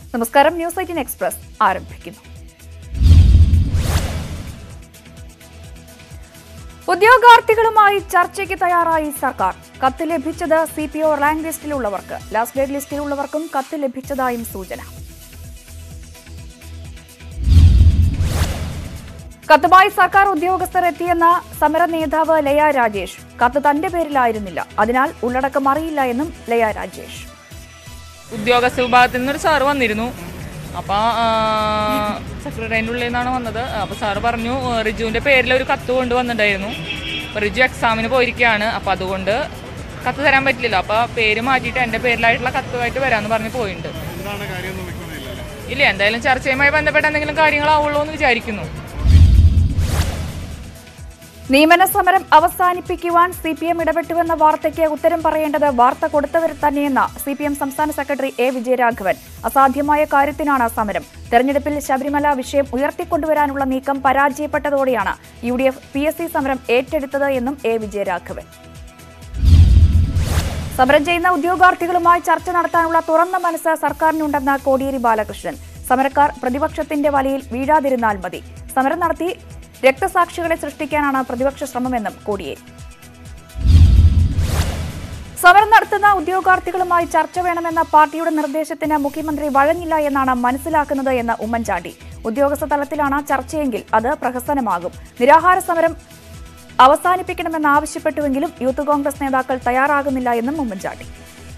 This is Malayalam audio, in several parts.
നമസ്കാരം ന്യൂസ് എയ്റ്റീൻ എക്സ്പ്രസ് ആരംഭിക്കുന്നു ഉദ്യോഗാർത്ഥികളുമായി ചർച്ചയ്ക്ക് തയ്യാറായി സർക്കാർ കത്ത് ലഭിച്ചത് സി പി ഒ റാങ്ക് ലിസ്റ്റിലുള്ളവർക്ക് ലാസ്റ്റ് ഗ്രേഡ് ലിസ്റ്റിലുള്ളവർക്കും കത്ത് ലഭിച്ചതായും സൂചന കത്തുമായി സർക്കാർ ഉദ്യോഗസ്ഥർ എത്തിയെന്ന സമര നേതാവ് ലയ രാജേഷ് കത്ത് തന്റെ പേരിലായിരുന്നില്ല അതിനാൽ ഉള്ളടക്കം അറിയില്ല എന്നും ലയ രാജേഷ് ഉദ്യോഗസ്ഥ വിഭാഗത്തിൽ നിന്നൊരു സാറ് വന്നിരുന്നു അപ്പോൾ സെക്രട്ടറിൻ്റെ ഉള്ളിൽ നിന്നാണ് വന്നത് അപ്പോൾ സാറ് പറഞ്ഞു ആ, റിജുവിൻ്റെ പേരിൽ ഒരു കത്ത് കൊണ്ടുവന്നിട്ടുണ്ടായിരുന്നു അപ്പോൾ റിജു എക്സാമിന് പോയിരിക്കുകയാണ് അപ്പോൾ അതുകൊണ്ട് കത്ത് തരാൻ പറ്റില്ലല്ലോ അപ്പോൾ പേര് മാറ്റിയിട്ട് എൻ്റെ പേരിലായിട്ടുള്ള കത്തുമായിട്ട് വരാമെന്ന് പറഞ്ഞ് പോയിട്ടുണ്ട് ഇല്ല എന്തായാലും ചർച്ചയുമായി ബന്ധപ്പെട്ട എന്തെങ്കിലും കാര്യങ്ങളാവുള്ളൂ എന്ന് വിചാരിക്കുന്നു നിയമന സമരം അവസാനിപ്പിക്കുവാൻ സി പി എം ഇടപെട്ടുവെന്ന വാർത്തയ്ക്ക് ഉത്തരം പറയേണ്ടത് വാർത്ത കൊടുത്തവർ തന്നെയെന്ന സി പി എം സംസ്ഥാന സെക്രട്ടറി എ വിജയരാഘവൻ അസാധ്യമായ കാര്യത്തിനാണ് സമരം തെരഞ്ഞെടുപ്പിൽ ശബരിമല വിഷയം ഉയർത്തിക്കൊണ്ടുവരാനുള്ള നീക്കം പരാജയപ്പെട്ടതോടെയാണ് U D F P S C സമരം ഏറ്റെടുത്തത് എന്നും എ വിജയരാഘവൻ സമരം ചെയ്യുന്ന ഉദ്യോഗാർത്ഥികളുമായി ചർച്ച നടത്താനുള്ള തുറന്ന മനസ്സ് സർക്കാരിനുണ്ടെന്ന് കോടിയേരി ബാലകൃഷ്ണൻ സമരക്കാർ പ്രതിപക്ഷത്തിന്റെ വലയിൽ വീഴാതിരുന്നാൽ മതി സമരം നടത്തി രക്തസാക്ഷികളെ സൃഷ്ടിക്കാനാണ് പ്രതിപക്ഷ ശ്രമമെന്നും കോടിയേരി സമരം നടത്തുന്ന ഉദ്യോഗാർത്ഥികളുമായി ചർച്ച വേണമെന്ന പാർട്ടിയുടെ നിർദ്ദേശത്തിന് മുഖ്യമന്ത്രി വഴങ്ങില്ല എന്നാണ് മനസ്സിലാക്കുന്നത് എന്ന് ഉമ്മൻചാണ്ടി ഉദ്യോഗസ്ഥ തലത്തിലാണ് ചർച്ചയെങ്കിൽ അത് പ്രഹസനമാകും നിരാഹാര സമരം അവസാനിപ്പിക്കണമെന്നാവശ്യപ്പെട്ടുവെങ്കിലും യൂത്ത് കോൺഗ്രസ് നേതാക്കൾ തയ്യാറാകുന്നില്ല എന്നും ഉമ്മൻചാണ്ടി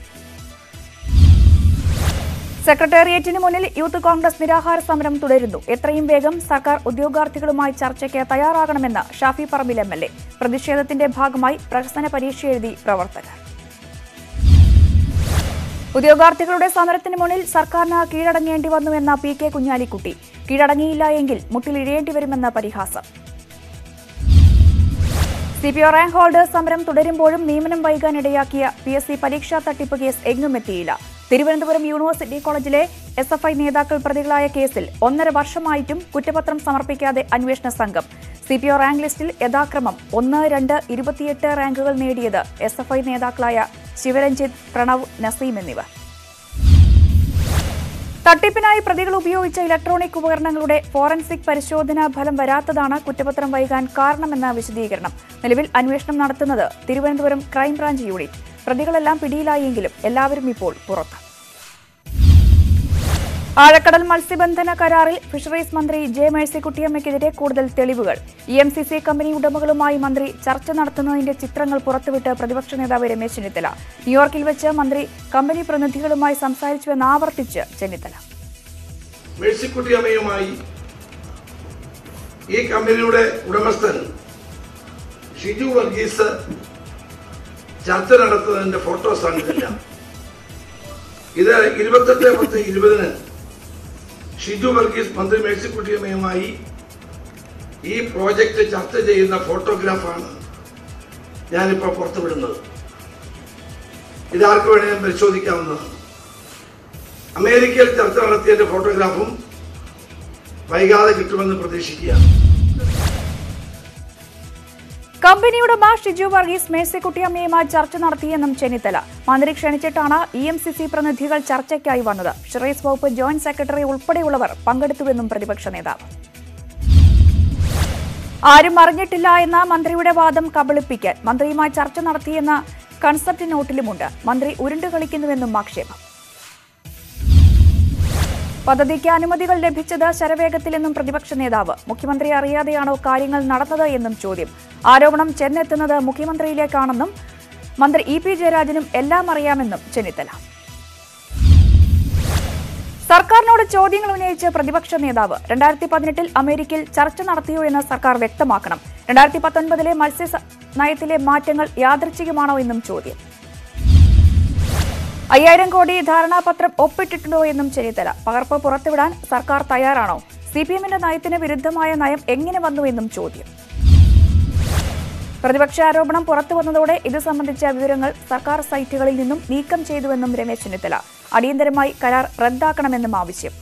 സെക്രട്ടേറിയറ്റിന് മുന്നിൽ യൂത്ത് കോൺഗ്രസ് നിരാഹാര സമരം തുടരുന്നു എത്രയും വേഗം സർക്കാർ ഉദ്യോഗാർത്ഥികളുമായി ചർച്ചയ്ക്ക് തയ്യാറാകണമെന്ന് Shafi Parambil M L A പ്രതിഷേധത്തിന്റെ ഭാഗമായി പ്രഹസന പരീക്ഷ എഴുതി പ്രവർത്തകർ ഉദ്യോഗാർത്ഥികളുടെ സമരത്തിന് മുന്നിൽ സർക്കാരിന് കീഴടങ്ങേണ്ടി വന്നുവെന്ന പി കെ കുഞ്ഞാലിക്കുട്ടി കീഴടങ്ങിയില്ല എങ്കിൽ മുട്ടിലിഴയേണ്ടി വരുമെന്ന പരിഹാസം C P O rank holders സമരം തുടരുമ്പോഴും നിയമനം വൈകാൻ ഇടയാക്കിയ പി എസ് സി പരീക്ഷാ തട്ടിപ്പ് കേസ് എങ്ങും എത്തിയില്ല തിരുവനന്തപുരം യൂണിവേഴ്സിറ്റി കോളേജിലെ എസ് എഫ് ഐ നേതാക്കൾ പ്രതികളായ കേസിൽ ഒന്നര വർഷമായിട്ടും കുറ്റപത്രം സമർപ്പിക്കാതെ അന്വേഷണ സംഘം സി പി ഒ റാങ്ക് ലിസ്റ്റിൽ യഥാക്രമം ഒന്ന് രണ്ട് ഇരുപത്തിയെട്ട് റാങ്കുകൾ നേടിയത് എസ് എഫ് ഐ നേതാക്കളായ ശിവരഞ്ജിത്ത് പ്രണവ് നസീം എന്നിവർ തട്ടിപ്പിനായി പ്രതികൾ ഉപയോഗിച്ച ഇലക്ട്രോണിക് ഉപകരണങ്ങളുടെ ഫോറൻസിക് പരിശോധനാ ഫലം വരാത്തതാണ് കുറ്റപത്രം വൈകാൻ കാരണമെന്ന വിശദീകരണം നിലവിൽ അന്വേഷണം നടത്തുന്നത് തിരുവനന്തപുരം ക്രൈംബ്രാഞ്ച് യൂണിറ്റ് പ്രതികളെല്ലാം പിടിയിലായെങ്കിലും എല്ലാവരും ഇപ്പോൾ പുറത്ത് ആഴക്കടൽ മത്സ്യബന്ധന കരാറിൽ ഫിഷറീസ് മന്ത്രി ജെ മേഴ്സിക്കുട്ടിയമ്മയ്ക്കെതിരെ കൂടുതൽ തെളിവുകൾ E M C C company ഉടമകളുമായി മന്ത്രി ചർച്ച നടത്തുന്നതിന്റെ ചിത്രങ്ങൾ പുറത്തുവിട്ട് പ്രതിപക്ഷ നേതാവ് രമേശ് ചെന്നിത്തല ന്യൂയോർക്കിൽ വെച്ച് മന്ത്രി കമ്പനി പ്രതിനിധികളുമായി സംസാരിച്ചുവെന്ന് ആവർത്തിച്ച് ചെന്നിത്തല മേഴ്സിക്കുട്ടിയമ്മയുമായി ഈ കമ്പനിയുടെ ഉടമസ്ഥൻ ഷിജു വർഗീസ് ചർച്ച നടത്തുന്നതിന്റെ ഫോട്ടോസാണ് ഇതെല്ലാം ഇത് ഇരുപത്തെട്ട് പത്ത് ഇരുപതിന് ഷിജു വർഗീസ് മന്ത്രി മേഴ്സിക്കുട്ടിയമ്മയുമായി ഈ പ്രോജക്റ്റ് ചർച്ച ചെയ്യുന്ന ഫോട്ടോഗ്രാഫാണ് ഞാനിപ്പോൾ പുറത്തുവിടുന്നത് ഇതാർക്ക് വേണമെങ്കിലും പരിശോധിക്കാവുന്നതാണ് അമേരിക്കയിൽ ചർച്ച നടത്തിയതിന്റെ ഫോട്ടോഗ്രാഫും വൈകാതെ കിട്ടുമെന്ന് പ്രതീക്ഷിക്കുകയാണ് കമ്പനി ഉടമ ഷിജു വർഗീസ് മേഴ്സിക്കുട്ടിയമ്മയുമായി ചർച്ച നടത്തിയെന്നും ചെന്നിത്തല മന്ത്രി ക്ഷണിച്ചിട്ടാണ് ഇ എം സി സി പ്രതിനിധികൾ ചർച്ചയ്ക്കായി വന്നത് ഫിഷറീസ് വകുപ്പ് ജോയിന്റ് സെക്രട്ടറി ഉൾപ്പെടെയുള്ളവർ പങ്കെടുത്തുവെന്നും പ്രതിപക്ഷ നേതാവ് ആരും അറിഞ്ഞിട്ടില്ല എന്ന മന്ത്രിയുടെ വാദം കബളിപ്പിക്കാൻ മന്ത്രിയുമായി ചർച്ച നടത്തിയെന്ന കൺസെപ്റ്റ് നോട്ടിലുമുണ്ട് മന്ത്രി ഉരുണ്ടു കളിക്കുന്നുവെന്നും ആക്ഷേപം പദ്ധതിക്ക് അനുമതികൾ ലഭിച്ചത് ശരവേഗത്തിലെന്നും പ്രതിപക്ഷ നേതാവ് മുഖ്യമന്ത്രി അറിയാതെയാണോ കാര്യങ്ങൾ നടന്നത് എന്നും ചോദ്യം ആരോപണം ചെന്നെത്തുന്നത് മുഖ്യമന്ത്രിയിലേക്കാണെന്നും മന്ത്രി ഇ പി ജയരാജനും എല്ലാം അറിയാമെന്നും ചെന്നിത്തല സർക്കാരിനോട് ചോദ്യങ്ങൾ ഉന്നയിച്ച് പ്രതിപക്ഷ നേതാവ് രണ്ടായിരത്തി പതിനെട്ടിൽ അമേരിക്കയിൽ ചർച്ച നടത്തിയോ എന്ന് സർക്കാർ വ്യക്തമാക്കണം രണ്ടായിരത്തി പത്തൊൻപതിലെ മത്സ്യ സ- നയത്തിലെ മാറ്റങ്ങൾ യാദൃച്ഛികമാണോ എന്നും ചോദ്യം അയ്യായിരം കോടി ധാരണാപത്രം ഒപ്പിട്ടിട്ടുണ്ടോ എന്നും ചെന്നിത്തല പകർപ്പ് പുറത്തുവിടാൻ സർക്കാർ തയ്യാറാണോ സി പി എമ്മിന്റെ നയത്തിന് വിരുദ്ധമായ നയം എങ്ങനെ വന്നുവെന്നും ചോദ്യം പ്രതിപക്ഷ ആരോപണം പുറത്തു വന്നതോടെ ഇത് സംബന്ധിച്ച വിവരങ്ങൾ സർക്കാർ സൈറ്റുകളിൽ നിന്നും നീക്കം ചെയ്തുവെന്നും രമേശ് ചെന്നിത്തല അടിയന്തരമായി കരാർ റദ്ദാക്കണമെന്നും ആവശ്യം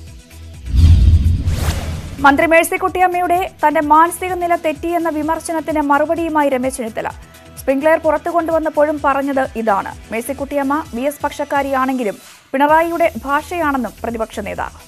മന്ത്രി മേഴ്സിക്കുട്ടിയമ്മയുടെ തന്റെ മാനസിക നില തെറ്റിയെന്ന വിമർശനത്തിന് മറുപടിയുമായി രമേശ് ചെന്നിത്തല സ്പ്രിംഗ്ലെയർ പുറത്തു കൊണ്ടുവന്നപ്പോഴും പറഞ്ഞത് ഇതാണ് മേഴ്സിക്കുട്ടിയമ്മ വി എസ് പക്ഷക്കാരിയാണെങ്കിലും പിണറായിയുടെ ഭാഷയാണെന്നും പ്രതിപക്ഷ നേതാവ്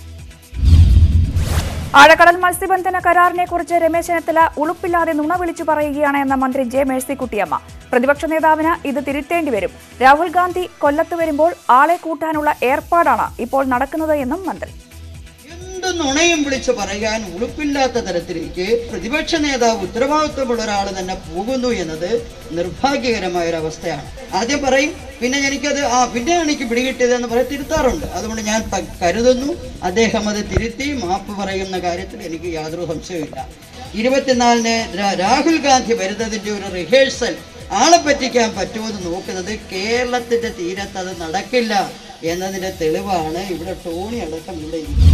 ആഴക്കടൽ മത്സ്യബന്ധന കരാറിനെ കുറിച്ച് രമേശ് ചെന്നിത്തല ഉളുപ്പില്ലാതെ നുണ വിളിച്ചു പറയുകയാണ് എന്ന മന്ത്രി ജെ മേഴ്സിക്കുട്ടിയമ്മ പ്രതിപക്ഷ നേതാവിന് ഇത് തിരുത്തേണ്ടി വരും രാഹുൽ ഗാന്ധി കൊല്ലത്ത് വരുമ്പോൾ ആളെ കൂട്ടാനുള്ള ഏർപ്പാടാണ് ഇപ്പോൾ നടക്കുന്നത് എന്നും മന്ത്രി എന്ത് നുണയും വിളിച്ച് പറയാൻ ഉളുപ്പില്ലാത്ത തരത്തിലേക്ക് പ്രതിപക്ഷ നേതാവ് ഉത്തരവാദിത്വമുള്ള ഒരാൾ തന്നെ പോകുന്നു എന്നത് നിർഭാഗ്യകരമായ ഒരു അവസ്ഥയാണ് ആദ്യം പറയും പിന്നെ എനിക്കത് ആ പിന്നെ എനിക്ക് പിടികിട്ടിയത് എന്ന് പറയും തിരുത്താറുണ്ട് അതുകൊണ്ട് ഞാൻ പ- കരുതുന്നു അദ്ദേഹം അത് തിരുത്തി മാപ്പ് പറയുന്ന കാര്യത്തിൽ എനിക്ക് യാതൊരു സംശയവുമില്ല ഇരുപത്തിനാലിന് രാ- രാഹുൽ ഗാന്ധി വരുന്നതിന്റെ ഒരു റിഹേഴ്സൽ ആളെ പറ്റിക്കാൻ പറ്റുമെന്ന് നോക്കുന്നത് കേരളത്തിന്റെ തീരത്ത് അത് നടക്കില്ല എന്നതിന്റെ തെളിവാണ് ഇവിടെ ടോണി അടക്കം ഇവിടെ ഇരിക്കുന്നത്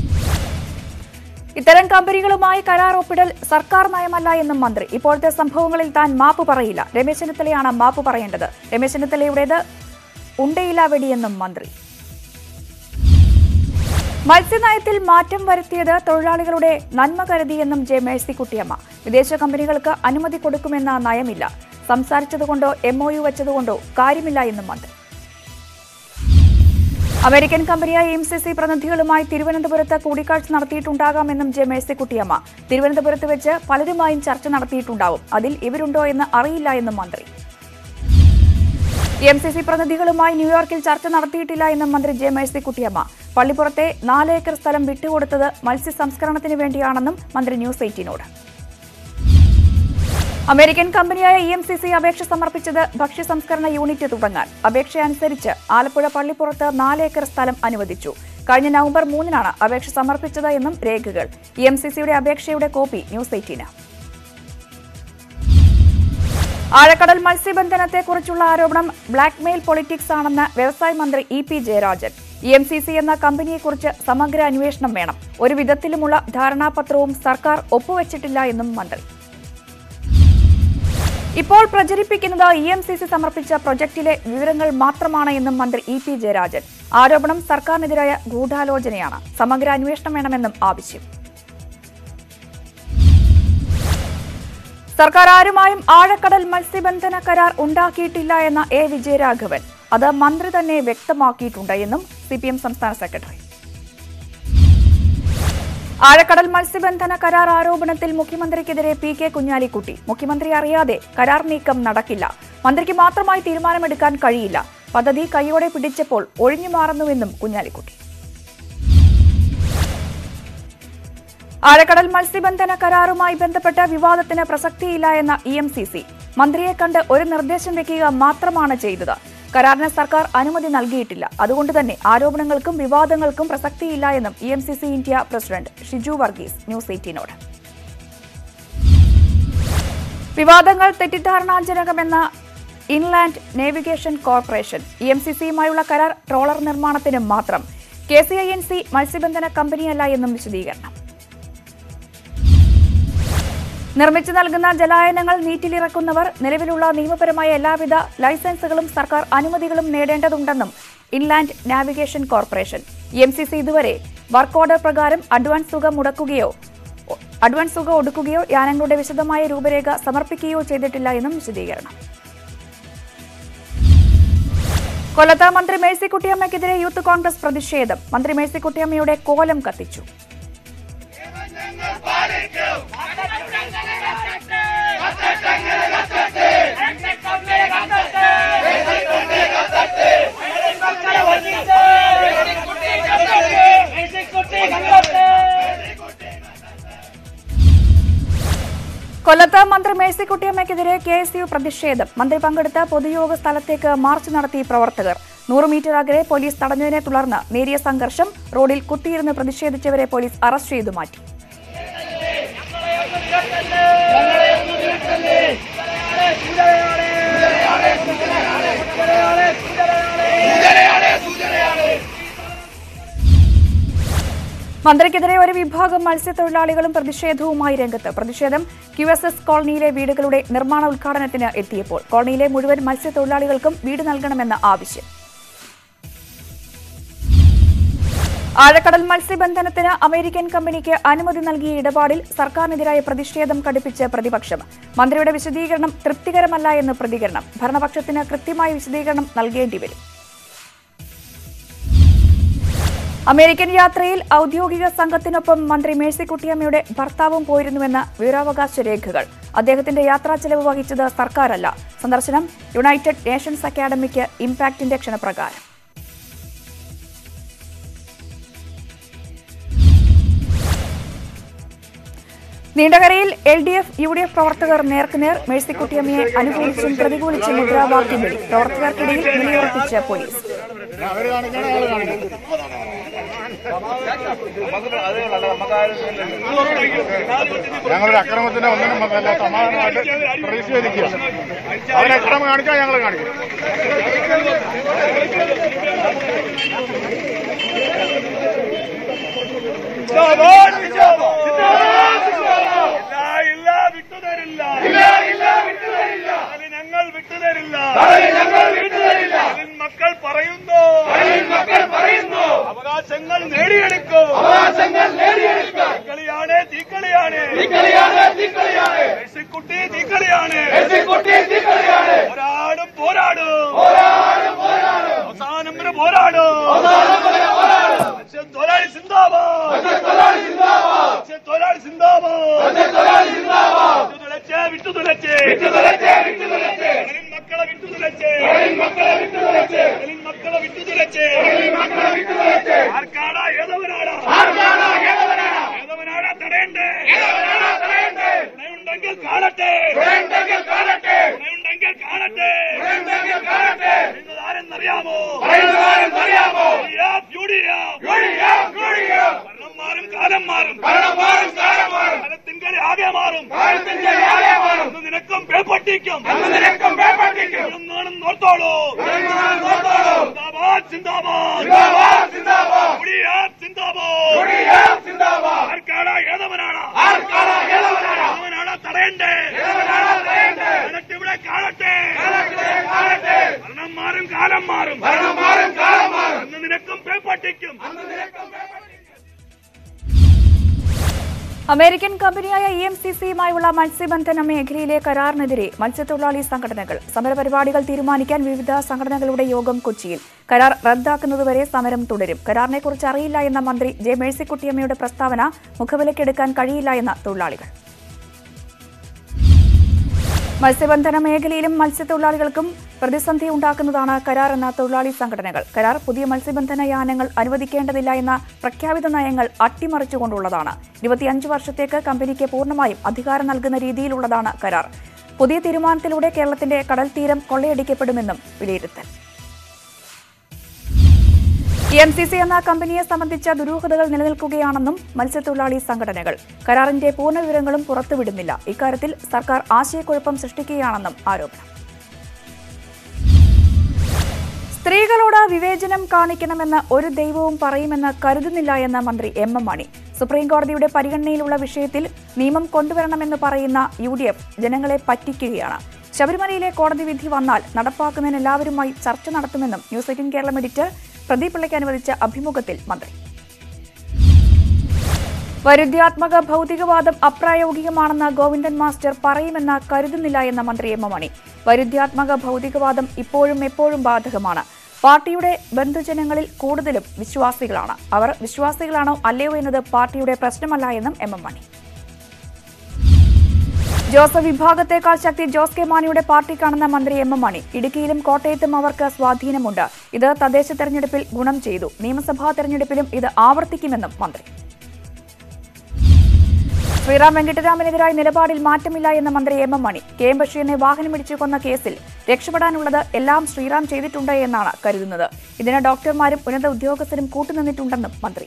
ഇത്തരം കമ്പനികളുമായി കരാർ ഒപ്പിടൽ സർക്കാർ നയമല്ല എന്നും മന്ത്രി ഇപ്പോഴത്തെ സംഭവങ്ങളിൽ താൻ മാപ്പ് പറയില്ല രമേശ് ചെന്നിത്തലയാണ് മാപ്പ് പറയേണ്ടത് രമേശ് ചെന്നിത്തലയുടേത് ഉണ്ടയില്ല വെടിയെന്നും മന്ത്രി മത്സ്യനയത്തിൽ മാറ്റം വരുത്തിയത് തൊഴിലാളികളുടെ നന്മ കരുതിയെന്നും ജെ മേഴ്സിക്കുട്ടിയമ്മ വിദേശ കമ്പനികൾക്ക് അനുമതി കൊടുക്കുമെന്ന നയമില്ല സംസാരിച്ചതുകൊണ്ടോ എം ഒ യു വെച്ചതുകൊണ്ടോ കാര്യമില്ല എന്നും മന്ത്രി അമേരിക്കൻ കമ്പനിയായ എം സി സി പ്രതിനിധികളുമായി തിരുവനന്തപുരത്ത് കൂടിക്കാഴ്ച നടത്തിയിട്ടുണ്ടാകാമെന്നും ജെ മേഴ്സിക്കുട്ടിയമ്മ തിരുവനന്തപുരത്ത് വെച്ച് പലരുമായും ചർച്ച നടത്തിയിട്ടുണ്ടാവും അതിൽ ഇവരുണ്ടോ എന്ന് അറിയില്ല എന്നും മന്ത്രി എം സി സി പ്രതിനിധികളുമായി ന്യൂയോർക്കിൽ ചർച്ച നടത്തിയിട്ടില്ല എന്നും മന്ത്രി ജെ മേഴ്സിക്കുട്ടിയമ്മ പള്ളിപ്പുറത്തെ നാല് ഏക്കർ സ്ഥലം വിട്ടുകൊടുത്തത് മത്സ്യ സംസ്കരണത്തിന് വേണ്ടിയാണെന്നും മന്ത്രി ന്യൂസ് എയ്റ്റീനോട് അമേരിക്കൻ കമ്പനിയായ ഇ എം സി സി അപേക്ഷ സമർപ്പിച്ചത് ഭക്ഷ്യ സംസ്കരണ യൂണിറ്റ് തുടങ്ങാൻ അപേക്ഷ അനുസരിച്ച് ആലപ്പുഴ പള്ളിപ്പുറത്ത് നാല് ഏക്കർ സ്ഥലം അനുവദിച്ചു കഴിഞ്ഞ നവംബർ മൂന്നിനാണ് അപേക്ഷ സമർപ്പിച്ചത് എന്നും രേഖകൾ ഇ എം സി സിയുടെ അപേക്ഷയുടെ കോപ്പി ന്യൂസ് എയ്റ്റീന് ആഴക്കടൽ മത്സ്യബന്ധനത്തെക്കുറിച്ചുള്ള ആരോപണം ബ്ലാക്ക്മെയിൽ പൊളിറ്റിക്സ് ആണെന്ന് വ്യവസായ മന്ത്രി E P Jayarajan E M C C എന്ന കമ്പനിയെക്കുറിച്ച് സമഗ്ര അന്വേഷണം വേണം ഒരു വിധത്തിലുമുള്ള ധാരണാപത്രവും സർക്കാർ ഒപ്പുവെച്ചിട്ടില്ല എന്നും മന്ത്രി ഇപ്പോൾ പ്രചരിപ്പിക്കുന്നത് ഇ എം സി സി സമർപ്പിച്ച പ്രൊജക്ടിലെ വിവരങ്ങൾ മാത്രമാണ് എന്നും മന്ത്രി ഇ പി ജയരാജൻ ആരോപണം സർക്കാരിനെതിരായ ഗൂഢാലോചനയാണ് സമഗ്ര അന്വേഷണം വേണമെന്നും ആവശ്യം സർക്കാർ ആരുമായും ആഴക്കടൽ മത്സ്യബന്ധന കരാർ ഉണ്ടാക്കിയിട്ടില്ല എന്ന എ വിജയരാഘവൻ അത് മന്ത്രി തന്നെ വ്യക്തമാക്കിയിട്ടുണ്ട് എന്നും സി പി എം സംസ്ഥാന സെക്രട്ടറി ആഴക്കടൽ മത്സ്യബന്ധന കരാർ ആരോപണത്തിൽ മുഖ്യമന്ത്രിക്കെതിരെ പി കെ കുഞ്ഞാലിക്കുട്ടി മുഖ്യമന്ത്രി അറിയാതെ കരാർ നീക്കം നടക്കില്ല മന്ത്രിക്ക് മാത്രമായി തീരുമാനമെടുക്കാൻ കഴിയില്ല പദ്ധതി കൈയോടെ പിടിച്ചപ്പോൾ ഒഴിഞ്ഞു മാറുന്നുവെന്നും കുഞ്ഞാലിക്കുട്ടി ആഴക്കടൽ മത്സ്യബന്ധന കരാറുമായി ബന്ധപ്പെട്ട വിവാദത്തിന് പ്രസക്തിയില്ല എന്ന ഇ എം സി സി മന്ത്രിയെ കണ്ട് ഒരു നിർദ്ദേശം വെക്കുക മാത്രമാണ് ചെയ്തത് കരാറിന് സർക്കാർ അനുമതി നൽകിയിട്ടില്ല അതുകൊണ്ട് തന്നെ ആരോപണങ്ങൾക്കും വിവാദങ്ങൾക്കും പ്രസക്തിയില്ല എന്നും E M C C India president Shiju Varghese news എയ്റ്റീനോട് വിവാദങ്ങൾ തെറ്റിദ്ധാരണാജനകമെന്ന inland navigation corporation E M C സിയുമായുള്ള കരാർ ട്രോളർ നിർമ്മാണത്തിന് മാത്രം K C I N C മത്സ്യബന്ധന കമ്പനിയല്ല എന്നും വിശദീകരണം നിർമ്മിച്ചു നൽകുന്ന ജലായനങ്ങൾ നീറ്റിലിറക്കുന്നവർ നിലവിലുള്ള നിയമപരമായ എല്ലാവിധ ലൈസൻസുകളും സർക്കാർ അനുമതികളും നേടേണ്ടതുണ്ടെന്നും inland navigation corporation M C C ഇതുവരെ വർക്ക് ഓർഡർ പ്രകാരം അഡ്വാൻസ് തുക മുടക്കുകയോ അഡ്വാൻസ് തുക ഒടുക്കുകയോ യാനങ്ങളുടെ വിശദമായ രൂപരേഖ സമർപ്പിക്കുകയോ ചെയ്തിട്ടില്ല എന്നും വിശദീകരണം കൊല്ലത്ത് മന്ത്രി മേഴ്സിക്കുട്ടിയമ്മയ്ക്കെതിരെ യൂത്ത് കോൺഗ്രസ് പ്രതിഷേധം മന്ത്രി മേഴ്സിക്കുട്ടിയമ്മയുടെ കോലം കത്തിച്ചു കൊല്ലത്ത് മന്ത്രി മേഴ്സിക്കുട്ടിയമ്മയ്ക്കെതിരെ കെ എസ് യു പ്രതിഷേധം മന്ത്രി പങ്കെടുത്ത പൊതുയോഗ സ്ഥലത്തേക്ക് മാർച്ച് നടത്തി പ്രവർത്തകർ നൂറ് മീറ്റർ അകലെ പോലീസ് തടഞ്ഞതിനെ തുടർന്ന് നേരിയ സംഘർഷം റോഡിൽ കുത്തിയിരുന്ന് പ്രതിഷേധിച്ചവരെ പോലീസ് അറസ്റ്റ് ചെയ്തു മാറ്റി മന്ത്രിക്കെതിരെ ഒരു വിഭാഗം മത്സ്യത്തൊഴിലാളികളും പ്രതിഷേധവുമായി രംഗത്ത് പ്രതിഷേധം ക്യു എസ് എസ് കോളനിയിലെ വീടുകളുടെ നിർമ്മാണ ഉദ്ഘാടനത്തിന് എത്തിയപ്പോൾ കോളനിയിലെ മുഴുവൻ മത്സ്യത്തൊഴിലാളികൾക്കും വീട് നൽകണമെന്ന ആവശ്യം ആഴക്കടൽ മത്സ്യബന്ധനത്തിന് അമേരിക്കൻ കമ്പനിക്ക് അനുമതി നൽകിയ ഇടപാടിൽ സർക്കാരിനെതിരായ പ്രതിഷേധം കടുപ്പിച്ച് പ്രതിപക്ഷം മന്ത്രിയുടെ വിശദീകരണം തൃപ്തികരമല്ല എന്ന് പ്രതികരണം ഭരണപക്ഷത്തിന് കൃത്യമായ വിശദീകരണം നൽകേണ്ടി വരും അമേരിക്കൻ യാത്രയിൽ ഔദ്യോഗിക സംഘത്തിനൊപ്പം മന്ത്രി മേഴ്സിക്കുട്ടിയമ്മയുടെ ഭർത്താവും പോയിരുന്നുവെന്ന് വിവരാവകാശ രേഖകൾ അദ്ദേഹത്തിന്റെ യാത്രാ ചെലവ് വഹിച്ചത് സർക്കാരല്ല സന്ദർശനം യുണൈറ്റഡ് നേഷൻസ് അക്കാദമിക്ക് ഇംപാക്ടിന്റെ ക്ഷണപ്രകാരം നീണ്ടകരയിൽ L D F U D F പ്രവർത്തകർ നേർക്കുനേർ മേഴ്സിക്കുട്ടിയമ്മയെ അനുകൂലിച്ചും പ്രതികൂലിച്ചും മുദ്രാവാക്യം വിളി പ്രവർത്തകർക്കിടയിൽ നിലയുറപ്പിച്ച് പോലീസ് ഞങ്ങളൊരു അക്രമത്തിന് ഒന്നിനും വന്നല്ല സമാധാനമായിട്ട് പ്രതിഷേധിക്കുക അവരെ അക്രമം കാണിച്ചാൽ ഞങ്ങൾ കാണിക്കും ഇല്ല വിട്ടുതരില്ല അത് ഞങ്ങൾ വിട്ടുതരില്ല അതിൻ മക്കൾ പറയുന്നു അവകാശങ്ങൾ നേടിയെടുക്കും തീക്കളിയാണ് തീക്കളിയാണ് മെസ്സിക്കുട്ടി തീക്കളിയാണ് പോരാടും പോരാടും അവസാനം വരെ പോരാടും മനുഷ്യൻ തൊഴിലാളി സിന്ദാബാദ് മനുഷ്യൻ തൊഴിലാളി സിന്ദാബാദ് വിട്ടുതുലച്ചേ വിട്ടുതുലച്ചേ മകനിൻ മക്കളെ വിട്ടുതുലച്ചേ മകനിൻ മക്കളെ വിട്ടുതുലച്ചേ ആർക്കാടാ ഏതവനാടാ ഏതവനാടാ തടയണ്ടേ ഉണ്ടെങ്കിൽ കാണട്ടെ ഉണ്ടെങ്കിൽ കാണട്ടെ ആരെന്നറിയാമോ ഭരണം മാറും കാലം മാറും കാലത്തിൻ കളി ആകെ മാറും അന്ന് നിനക്കും പേപ്പട്ടിക്കും എന്നാണ് നോർത്തോളൂ സിന്ദാബാദ് സിന്ദാബാദ് സിന്ദാബാദ് ആർക്കാടാ ഏതവനാണ് ഏതവനാണ് തടയണ്ടേ കാണട്ടെ ഇവിടെ കാണട്ടെ ഭരണം മാറും കാലം മാറും അന്ന് നിനക്കും പേപ്പട്ടിക്കും അമേരിക്കൻ കമ്പനിയായ ഇ എം സി സിയുമായുള്ള മത്സ്യബന്ധന മേഖലയിലെ കരാറിനെതിരെ മത്സ്യത്തൊഴിലാളി സംഘടനകൾ സമരപരിപാടികൾ തീരുമാനിക്കാൻ വിവിധ സംഘടനകളുടെ യോഗം കൊച്ചിയിൽ കരാർ റദ്ദാക്കുന്നതുവരെ സമരം തുടരും കരാറിനെക്കുറിച്ച് അറിയില്ല എന്ന മന്ത്രി ജെ മേഴ്സിക്കുട്ടിയമ്മയുടെ പ്രസ്താവന മുഖവിലക്കെടുക്കാൻ കഴിയില്ല എന്ന തൊഴിലാളികൾ മത്സ്യബന്ധന മേഖലയിലും മത്സ്യത്തൊഴിലാളികൾക്കും പ്രതിസന്ധി ഉണ്ടാക്കുന്നതാണ് കരാർ എന്ന തൊഴിലാളി സംഘടനകൾ കരാർ പുതിയ മത്സ്യബന്ധന യാനങ്ങൾ അനുവദിക്കേണ്ടതില്ല എന്ന പ്രഖ്യാപിത നയങ്ങൾ അട്ടിമറിച്ചുകൊണ്ടുള്ളതാണ് ഇരുപത്തിയഞ്ച് വർഷത്തേക്ക് കമ്പനിക്ക് പൂർണ്ണമായും അധികാരം നൽകുന്ന രീതിയിലുള്ളതാണ് കരാർ പുതിയ തീരുമാനത്തിലൂടെ കേരളത്തിന്റെ കടൽ തീരം കൊള്ളയടിക്കപ്പെടുമെന്നും വിലയിരുത്തൽ എം സി സി എന്ന കമ്പനിയെ സംബന്ധിച്ച ദുരൂഹതകൾ നിലനിൽക്കുകയാണെന്നും മത്സ്യത്തൊഴിലാളി സംഘടനകൾ കരാറിന്റെ പൂർണ്ണ വിവരങ്ങളും പുറത്തുവിടുന്നില്ല ഇക്കാര്യത്തിൽ സർക്കാർ ആശയക്കുഴപ്പം സൃഷ്ടിക്കുകയാണെന്നും ആരോപണം സ്ത്രീകളോട് വിവേചനം കാണിക്കണമെന്ന് ഒരു ദൈവവും പറയുമെന്ന് കരുതുന്നില്ല എന്ന മന്ത്രി എം എം മണി സുപ്രീംകോടതിയുടെ പരിഗണനയിലുള്ള വിഷയത്തിൽ നിയമം കൊണ്ടുവരണമെന്ന് പറയുന്ന യു ഡി എഫ് ജനങ്ങളെ പറ്റിക്കുകയാണ് ശബരിമലയിലെ കോടതി വിധി വന്നാൽ നടപ്പാക്കുന്നതിന് എല്ലാവരുമായി ചർച്ച നടത്തുമെന്നും News Eighteen Keralam editor Pradeep പിള്ളയ്ക്ക് അനുവദിച്ച അഭിമുഖത്തിൽ മന്ത്രി വൈരുദ്ധ്യാത്മക ഭൗതികവാദം അപ്രായോഗികമാണെന്ന് ഗോവിന്ദൻ മാസ്റ്റർ പറയുമെന്ന് കരുതുന്നില്ല എന്ന മന്ത്രി എം എം മണി വൈരുദ്ധ്യാത്മക ഭൗതികവാദം ഇപ്പോഴും എപ്പോഴും ബാധകമാണ് പാർട്ടിയുടെ ബന്ധുജനങ്ങളിൽ കൂടുതലും വിശ്വാസികളാണ് അവർ വിശ്വാസികളാണോ അല്ലയോ എന്നത് പാർട്ടിയുടെ പ്രശ്നമല്ല എന്നും എം എം മണി ജോസഫ് വിഭാഗത്തെക്കാൾ ശക്തി ജോസ് കെ മാണിയുടെ പാർട്ടിക്കാണെന്ന മന്ത്രി എം എം മണി ഇടുക്കിയിലും കോട്ടയത്തും അവർക്ക് സ്വാധീനമുണ്ട് ഇത് തദ്ദേശ തെരഞ്ഞെടുപ്പിൽ ഗുണം ചെയ്തു നിയമസഭാ തെരഞ്ഞെടുപ്പിലും ഇത് ആവർത്തിക്കുമെന്നും മന്ത്രി ശ്രീറാം വെങ്കിട്ടരാമനെതിരായ നിലപാടിൽ മാറ്റമില്ല എന്ന മന്ത്രി M M Mani K M ബഷീറിനെ വാഹനമിടിച്ചു കൊന്ന കേസിൽ രക്ഷപ്പെടാനുള്ളത് എല്ലാം ശ്രീറാം ചെയ്തിട്ടുണ്ട് എന്നാണ് കരുതുന്നത് ഇതിന് ഡോക്ടർമാരും ഉന്നത ഉദ്യോഗസ്ഥരും കൂട്ടുനിന്നിട്ടുണ്ടെന്നും മന്ത്രി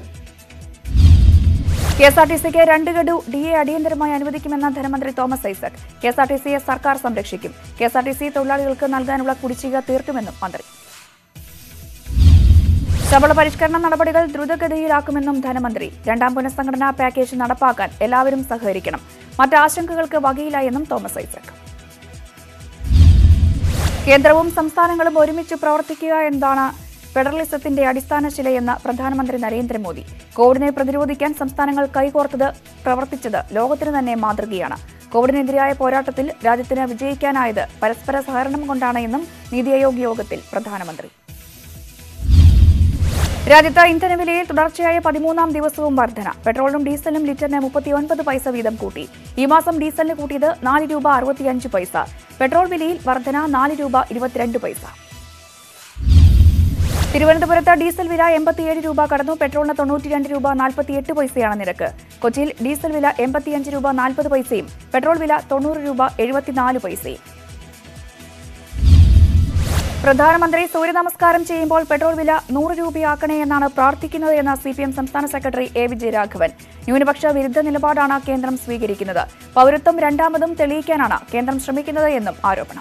കെ എസ് ആർ ടി സിക്ക് രണ്ട് ഗഡു ഡി എ അടിയന്തരമായി അനുവദിക്കുമെന്ന ധനമന്ത്രി Thomas Isaac K S R T സിയെ സർക്കാർ സംരക്ഷിക്കും K S R T C തൊഴിലാളികൾക്ക് നൽകാനുള്ള കുടിശ്ശിക തീർക്കുമെന്നും മന്ത്രി ശമ്പള പരിഷ്കരണ നടപടികൾ ദ്രുതഗതിയിലാക്കുമെന്നും ധനമന്ത്രി രണ്ടാം പുനഃസംഘടനാ പാക്കേജ് നടപ്പാക്കാൻ എല്ലാവരും സഹകരിക്കണം മറ്റ് ആശങ്കകൾക്ക് വകയില്ല എന്നും തോമസ് ഐസക് കേന്ദ്രവും സംസ്ഥാനങ്ങളും ഒരുമിച്ച് പ്രവർത്തിക്കുക എന്നതാണ് ഫെഡറലിസത്തിന്റെ അടിസ്ഥാന ശിലയെന്ന് പ്രധാനമന്ത്രി നരേന്ദ്രമോദി കോവിഡിനെ പ്രതിരോധിക്കാൻ സംസ്ഥാനങ്ങൾ കൈകോർത്തത് പ്രവർത്തിച്ചത് ലോകത്തിന് തന്നെ മാതൃകയാണ് കോവിഡിനെതിരായ പോരാട്ടത്തിൽ രാജ്യത്തിന് വിജയിക്കാനായത് പരസ്പര സഹകരണം കൊണ്ടാണ് എന്നും നീതി ആയോഗ് യോഗത്തിൽ പ്രധാനമന്ത്രി രാജ്യത്ത് ഇന്ധനവിലയിൽ തുടർച്ചയായ പതിമൂന്നാം ദിവസവും വർധന പെട്രോളിനും ഡീസലിനും ലിറ്ററിന് മുപ്പത്തിയൊൻപത് പൈസ വീതം കൂട്ടി ഈ മാസം ഡീസലിന് കൂട്ടിയത് നാല് രൂപ അറുപത്തിയഞ്ച് പൈസ പെട്രോൾ വിലയിൽ വർധന നാല് രൂപ ഇരുപത്തിരണ്ട് പൈസ തിരുവനന്തപുരത്ത് ഡീസൽ വില എൺപത്തിയേഴ് രൂപ കടന്നു പെട്രോളിന് തൊണ്ണൂറ്റിരണ്ട് രൂപ നാൽപ്പത്തിയെട്ട് പൈസയാണ് നിരക്ക് കൊച്ചിയിൽ ഡീസൽ വില എൺപത്തിയഞ്ച് രൂപ നാൽപ്പത് പൈസയും പെട്രോൾ വില തൊണ്ണൂറ് രൂപ എഴുപത്തിനാല് പൈസയും പ്രധാനമന്ത്രി സൂര്യ നമസ്കാരം ചെയ്യുമ്പോൾ പെട്രോൾ വില നൂറ് രൂപയാക്കണേ എന്നാണ് പ്രാർത്ഥിക്കുന്നത് എന്ന സി പി എം സംസ്ഥാന സെക്രട്ടറി എ വിജയരാഘവൻ ന്യൂനപക്ഷ വിരുദ്ധ നിലപാടാണ് കേന്ദ്രം സ്വീകരിക്കുന്നത് പൌരത്വം രണ്ടാമതും തെളിയിക്കാനാണ് കേന്ദ്രം ശ്രമിക്കുന്നത് എന്നും ആരോപണം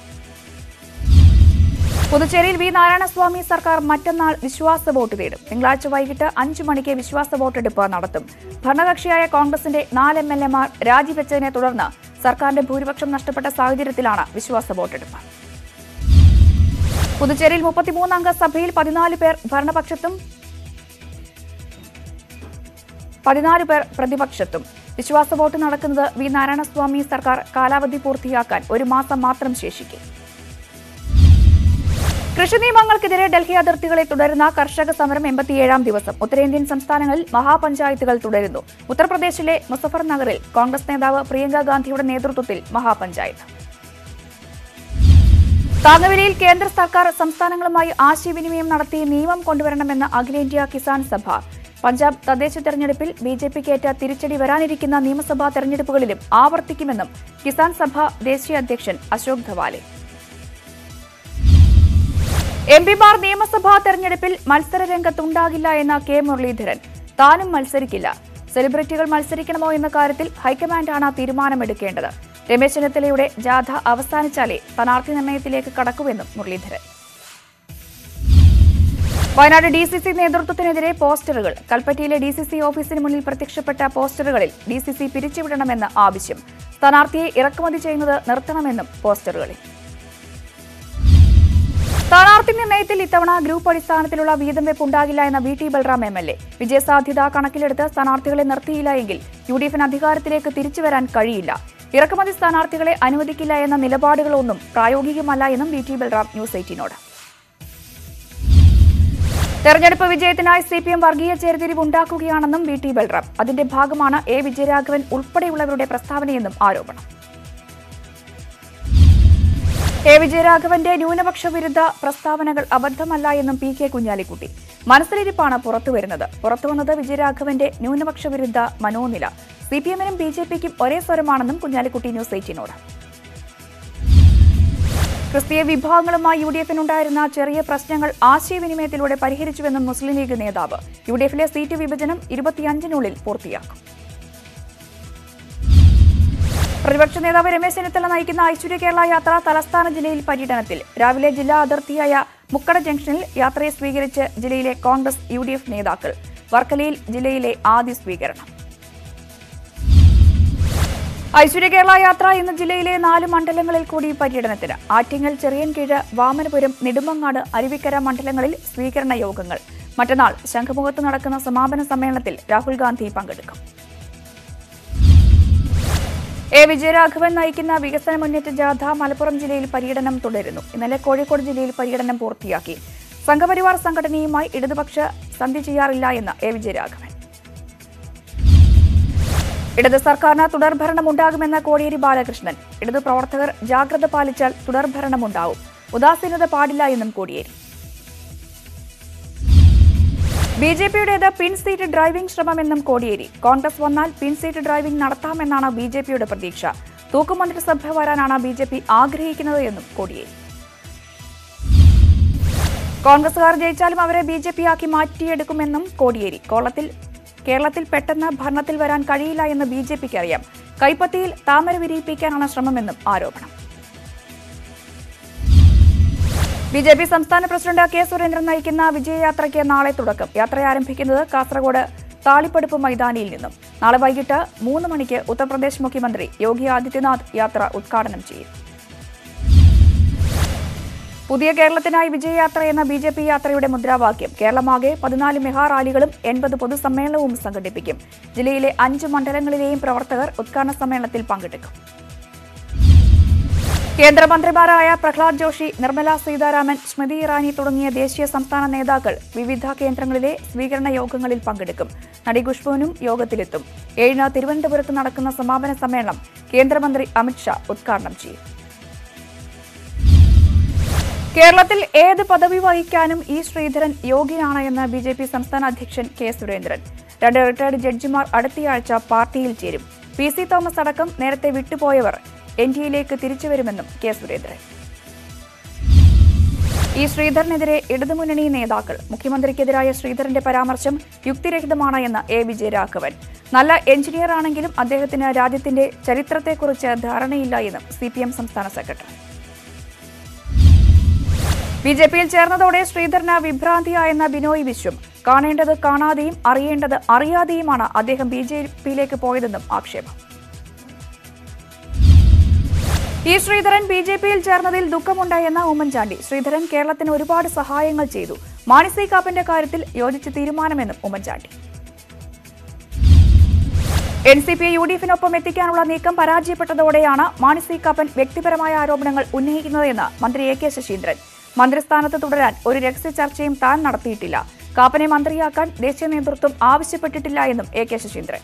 പുതുച്ചേരിയിൽ വി നാരായണസ്വാമി സർക്കാർ മറ്റന്നാൾ വിശ്വാസ വോട്ട് തേടും തിങ്കളാഴ്ച വൈകിട്ട് അഞ്ചു മണിക്ക് വിശ്വാസ വോട്ടെടുപ്പ് നടത്തും ഭരണകക്ഷിയായ കോൺഗ്രസിന്റെ നാല് എം എൽ എമാർ രാജിവെച്ചതിനെ തുടർന്ന് സർക്കാരിന്റെ ഭൂരിപക്ഷം നഷ്ടപ്പെട്ട സാഹചര്യത്തിലാണ് വിശ്വാസ വോട്ടെടുപ്പ് പുതുച്ചേരിയിൽ മുപ്പത്തിമൂന്നംഗ സഭയിൽ പതിനാല് പേർ ഭരണപക്ഷത്തും പതിനാല് പേർ പ്രതിപക്ഷത്തും വിശ്വാസ വോട്ട് നടക്കുന്നത് വി നാരായണസ്വാമി സർക്കാർ കാലാവധി പൂർത്തിയാക്കാൻ ഒരു മാസം മാത്രം ശേഷിക്കും കൃഷി നിയമങ്ങൾക്കെതിരെ ഡൽഹി അതിർത്തികളിൽ തുടരുന്ന കർഷക സമരം എൺപത്തിയേഴാം ദിവസം ഉത്തരേന്ത്യൻ സംസ്ഥാനങ്ങളിൽ മഹാപഞ്ചായത്തുകൾ തുടരുന്നു ഉത്തർപ്രദേശിലെ മുസഫർ നഗറിൽ കോൺഗ്രസ് നേതാവ് പ്രിയങ്ക ഗാന്ധിയുടെ നേതൃത്വത്തിൽ മഹാപഞ്ചായത്ത് താങ്ങുവിലയിൽ കേന്ദ്ര സർക്കാർ സംസ്ഥാനങ്ങളുമായി ആശയവിനിമയം നടത്തി നിയമം കൊണ്ടുവരണമെന്ന് അഖിലേന്ത്യാ കിസാൻ സഭ പഞ്ചാബ് തദ്ദേശ തെരഞ്ഞെടുപ്പിൽ ബി ജെ പിക്കേറ്റ തിരിച്ചടി വരാനിരിക്കുന്ന നിയമസഭാ തെരഞ്ഞെടുപ്പുകളിലും ആവർത്തിക്കുമെന്നും കിസാൻ സഭ ദേശീയ അധ്യക്ഷൻ അശോക് ധവാലെ എം പിമാർ നിയമസഭാ തെരഞ്ഞെടുപ്പിൽ മത്സര രംഗത്തുണ്ടാകില്ല എന്ന കെ മുരളീധരൻ താനും മത്സരിക്കില്ല സെലിബ്രിറ്റികൾ മത്സരിക്കണമോ എന്ന കാര്യത്തിൽ ഹൈക്കമാൻഡാണ് തീരുമാനമെടുക്കേണ്ടത് രമേശ് ചെന്നിത്തലയുടെ ജാഥ അവസാനിച്ചാലേ സ്ഥാനാർത്ഥി നിർണയത്തിലേക്ക് കടക്കുമെന്നും Muraleedharan Wayanad D C C നേതൃത്വത്തിനെതിരെ പോസ്റ്ററുകൾ കൽപ്പറ്റയിലെ ഡി സി സി ഓഫീസിന് മുന്നിൽ പ്രത്യക്ഷപ്പെട്ട പോസ്റ്ററുകളിൽ ഡി സി സി പിരിച്ചുവിടണമെന്ന് ആവശ്യം സ്ഥാനാർത്ഥിയെ ഇറക്കുമതി ചെയ്യുന്നത് നിർത്തണമെന്നും പോസ്റ്ററുകളിൽ സ്ഥാനാർത്ഥി നിർണയത്തിൽ ഇത്തവണ ഗ്രൂപ്പ് അടിസ്ഥാനത്തിലുള്ള വീതം വെപ്പ് ഉണ്ടാകില്ല എന്ന V T Balram M L A വിജയസാധ്യത കണക്കിലെടുത്ത് സ്ഥാനാർത്ഥികളെ നിർത്തിയില്ല എങ്കിൽ യു ഡി എഫിന് അധികാരത്തിലേക്ക് തിരിച്ചുവരാൻ കഴിയില്ല ഇറക്കുമതി സ്ഥാനാർത്ഥികളെ അനുവദിക്കില്ല എന്ന നിലപാടുകളൊന്നും പ്രായോഗികമല്ല എന്നും വി ടി ബൽറാം ന്യൂസ് എയ്റ്റീനോട് തെരഞ്ഞെടുപ്പ് വിജയത്തിനായി സി പി എം വർഗീയ ചേരിതിരിവ് ഉണ്ടാക്കുകയാണെന്നും വി ടി ബൽറാം അതിന്റെ ഭാഗമാണ് എ വിജയരാഘവൻ ഉൾപ്പെടെയുള്ളവരുടെ പ്രസ്താവനയെന്നും ആരോപണം എ വിജയരാഘവന്റെ ന്യൂനപക്ഷ വിരുദ്ധ പ്രസ്താവനകൾ അബദ്ധമല്ല എന്നും പി കെ കുഞ്ഞാലിക്കുട്ടി മനസ്സിലിരിപ്പാണ് പുറത്തുവരുന്നത് പുറത്തുവന്നത് വിജയരാഘവന്റെ ന്യൂനപക്ഷ വിരുദ്ധ മനോനില സി പി എമ്മിനും ബി ജെ പിക്കും ഒരേ സ്വരമാണെന്നും കുഞ്ഞാലിക്കുട്ടി ന്യൂസ് എയ്റ്റീനോട് ക്രിസ്തീയ വിഭാഗങ്ങളുമായി യു ഡി എഫിനുണ്ടായിരുന്ന ചെറിയ പ്രശ്നങ്ങൾ ആശയവിനിമയത്തിലൂടെ പരിഹരിച്ചുവെന്നും മുസ്ലിം ലീഗ് നേതാവ് യു ഡി എഫിലെ സീറ്റ് വിഭജനം ഇരുപത്തിയഞ്ചിനുള്ളിൽ പൂർത്തിയാക്കും പ്രതിപക്ഷ നേതാവ് രമേശ് ചെന്നിത്തല നയിക്കുന്ന ഐശ്വര്യ കേരള യാത്ര തലസ്ഥാന ജില്ലയിൽ പര്യടനത്തിൽ രാവിലെ ജില്ലാ അതിർത്തിയായ മുക്കട ജംഗ്ഷനിൽ യാത്രയെ സ്വീകരിച്ച് ജില്ലയിലെ കോൺഗ്രസ് യു ഡി എഫ് നേതാക്കൾ വർക്കലയിൽ ജില്ലയിലെ ആദ്യ സ്വീകരണം ഐശ്വര്യ കേരള യാത്ര ഇന്ന് ജില്ലയിലെ നാല് മണ്ഡലങ്ങളിൽ കൂടി പര്യടനത്തിന് ആറ്റിങ്ങൽ ചെറിയൻകീഴ് വാമനപുരം നെടുമങ്ങാട് അരുവിക്കര മണ്ഡലങ്ങളിൽ സ്വീകരണ യോഗങ്ങൾ മറ്റന്നാൾ ശംഖുമുഖത്ത് നടക്കുന്ന സമാപന സമ്മേളനത്തിൽ രാഹുൽ ഗാന്ധി പങ്കെടുക്കും എ വിജയരാഘവൻ നയിക്കുന്ന വികസന മുന്നേറ്റ ജാഥ മലപ്പുറം ജില്ലയിൽ പര്യടനം തുടരുന്നു ഇന്നലെ കോഴിക്കോട് ജില്ലയിൽ പര്യടനം പൂർത്തിയാക്കി സംഘപരിവാർ സംഘടനയുമായി ഇടതുപക്ഷ സന്ധി ചെയ്യാറില്ല എന്ന് എ വിജയരാഘവൻ ഇടത് സർക്കാരിന് തുടർഭരണം ഉണ്ടാകുമെന്ന കോടിയേരി ബാലകൃഷ്ണൻ ഇടതു പ്രവർത്തകർ ജാഗ്രത പാലിച്ചാൽ തുടർഭരണമുണ്ടാവും ഉദാസീനത പാടില്ല എന്നും കോടിയേരി ബി ജെ പിയുടേത് പിൻ സീറ്റ് ഡ്രൈവിംഗ് ശ്രമമെന്നും കോടിയേരി കോൺഗ്രസ് വന്നാൽ പിൻ സീറ്റ് ഡ്രൈവിംഗ് നടത്താമെന്നാണ് ബി ജെ പിയുടെ പ്രതീക്ഷ തൂക്കുമന്ത്രിസഭ വരാനാണ് ബി ജെ പി ആഗ്രഹിക്കുന്നത് എന്നും കോടിയേരി കോൺഗ്രസുകാർ ജയിച്ചാലും അവരെ ബി ജെ പി ആക്കി മാറ്റിയെടുക്കുമെന്നും കോടിയേരി കോളത്തിൽ കേരളത്തിൽ പെട്ടെന്ന് ഭരണത്തിൽ വരാൻ കഴിയില്ല എന്ന് ബി ജെ പിക്ക് അറിയാം കൈപ്പത്തിയിൽ താമര വിരിയിപ്പിക്കാനാണ് ശ്രമമെന്നും ആരോപണം ബി ജെ പി സംസ്ഥാന പ്രസിഡന്റ് കെ സുരേന്ദ്രൻ നയിക്കുന്ന വിജയയാത്രയ്ക്ക് നാളെ തുടക്കം യാത്ര ആരംഭിക്കുന്നത് കാസർഗോഡ് താളിപ്പടുപ്പ് മൈതാനിയിൽ നിന്നും നാളെ വൈകിട്ട് മൂന്ന് മണിക്ക് ഉത്തർപ്രദേശ് മുഖ്യമന്ത്രി യോഗി ആദിത്യനാഥ് യാത്ര ഉദ്ഘാടനം ചെയ്യും പുതിയ കേരളത്തിനായി വിജയയാത്ര എന്ന ബി ജെ പി യാത്രയുടെ മുദ്രാവാക്യം കേരളമാകെ പതിനാല് മെഗാ റാലികളും എൺപത് പൊതുസമ്മേളനവും സംഘടിപ്പിക്കും ജില്ലയിലെ അഞ്ച് മണ്ഡലങ്ങളിലെയും പ്രവർത്തകർ ഉദ്ഘാടന സമ്മേളനത്തിൽ പങ്കെടുക്കും കേന്ദ്രമന്ത്രിമാരായ പ്രഹ്ലാദ് ജോഷി നിർമ്മല സീതാരാമൻ സ്മൃതി ഇറാനി തുടങ്ങിയ ദേശീയ സംസ്ഥാന നേതാക്കൾ വിവിധ കേന്ദ്രങ്ങളിലെ സ്വീകരണ യോഗങ്ങളിൽ പങ്കെടുക്കും നടി ഖുഷ്ബുവിനും യോഗത്തിലെത്തും ഏഴിന് തിരുവനന്തപുരത്ത് നടക്കുന്ന സമാപന സമ്മേളനം കേന്ദ്രമന്ത്രി അമിത്ഷാ ഉദ്ഘാടനം ചെയ്യും കേരളത്തിൽ ഏത് പദവി വഹിക്കാനും ഇ ശ്രീധരൻ യോഗ്യനാണ് എന്ന് ബി ജെ പി സംസ്ഥാന അധ്യക്ഷൻ കെ സുരേന്ദ്രൻ രണ്ട് റിട്ടയർഡ് ജഡ്ജിമാർ അടുത്തയാഴ്ച പാർട്ടിയിൽ ചേരും പി സി തോമസ് അടക്കം നേരത്തെ വിട്ടുപോയവർ എൻ ഡി എയിലേക്ക് തിരിച്ചുവരുമെന്നും കെ സുരേന്ദ്രൻ ഈ ശ്രീധരനെതിരെ ഇടതുമുന്നണി നേതാക്കൾ മുഖ്യമന്ത്രിക്കെതിരായ ശ്രീധരന്റെ പരാമർശം യുക്തിരഹിതമാണ് എന്ന് എ വിജയരാഘവൻ നല്ല എഞ്ചിനീയർ ആണെങ്കിലും അദ്ദേഹത്തിന് രാജ്യത്തിന്റെ ചരിത്രത്തെക്കുറിച്ച് ധാരണയില്ല എന്നും സി പി എം സംസ്ഥാന സെക്രട്ടറി ബി ജെ പിയിൽ ചേർന്നതോടെ ശ്രീധരന് വിഭ്രാന്തിയായെന്ന ബിനോയ് വിശ്വം കാണേണ്ടത് കാണാതെയും അറിയേണ്ടത് അറിയാതെയുമാണ് അദ്ദേഹം ബി ജെ പിയിലേക്ക് പോയതെന്നും ആക്ഷേപം ഈ ശ്രീധരൻ ബി ജെ പിയിൽ ചേർന്നതിൽ ദുഃഖമുണ്ടായെന്ന ഉമ്മൻചാണ്ടി ശ്രീധരൻ കേരളത്തിന് ഒരുപാട് സഹായങ്ങൾ ചെയ്തു മാണി കാപ്പന്റെ കാര്യത്തിൽ യോജിച്ച തീരുമാനമെന്നും ഉമ്മൻചാണ്ടി എൻ സി പിയെ യു ഡി എഫിനൊപ്പം എത്തിക്കാനുള്ള നീക്കം പരാജയപ്പെട്ടതോടെയാണ് മാണി സി കാപ്പൻ വ്യക്തിപരമായ ആരോപണങ്ങൾ ഉന്നയിക്കുന്നതെന്ന് മന്ത്രി എ കെ ശശീന്ദ്രൻ മന്ത്രിസ്ഥാനത്ത് തുടരാൻ ഒരു രഹസ്യ ചർച്ചയും താൻ നടത്തിയിട്ടില്ല കാപ്പനെ മന്ത്രിയാക്കാൻ ദേശീയ നേതൃത്വം ആവശ്യപ്പെട്ടിട്ടില്ല എന്നും എ കെ ശശീന്ദ്രൻ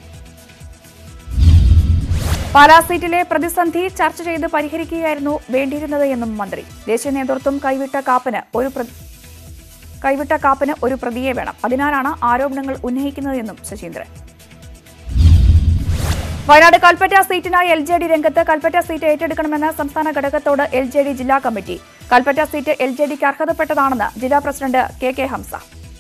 പാലാ സീറ്റിലെ പ്രതിസന്ധി ചർച്ച ചെയ്ത് പരിഹരിക്കുകയായിരുന്നു വേണ്ടിയിരുന്നത് എന്നും മന്ത്രി ദേശീയ നേതൃത്വം കൈവിട്ട കാപ്പന് ഒരു പ്ര- കൈവിട്ട കാപ്പന് ഒരു പ്രതിയെ വേണം അതിനാലാണ് ആരോപണങ്ങൾ ഉന്നയിക്കുന്നതെന്നും ശശീന്ദ്രൻ വയനാട് കൽപ്പറ്റ സീറ്റിനായി എൽ ജെ ഡി രംഗത്ത് കൽപ്പറ്റ സീറ്റ് ഏറ്റെടുക്കണമെന്ന് സംസ്ഥാന ഘടകത്തോട് എൽ ജെ ഡി ജില്ലാ committee Kalpetta seat L J ഡിക്ക് അർഹതപ്പെട്ടതാണെന്ന് ജില്ലാ പ്രസിഡന്റ് കെ കെ ഹംസ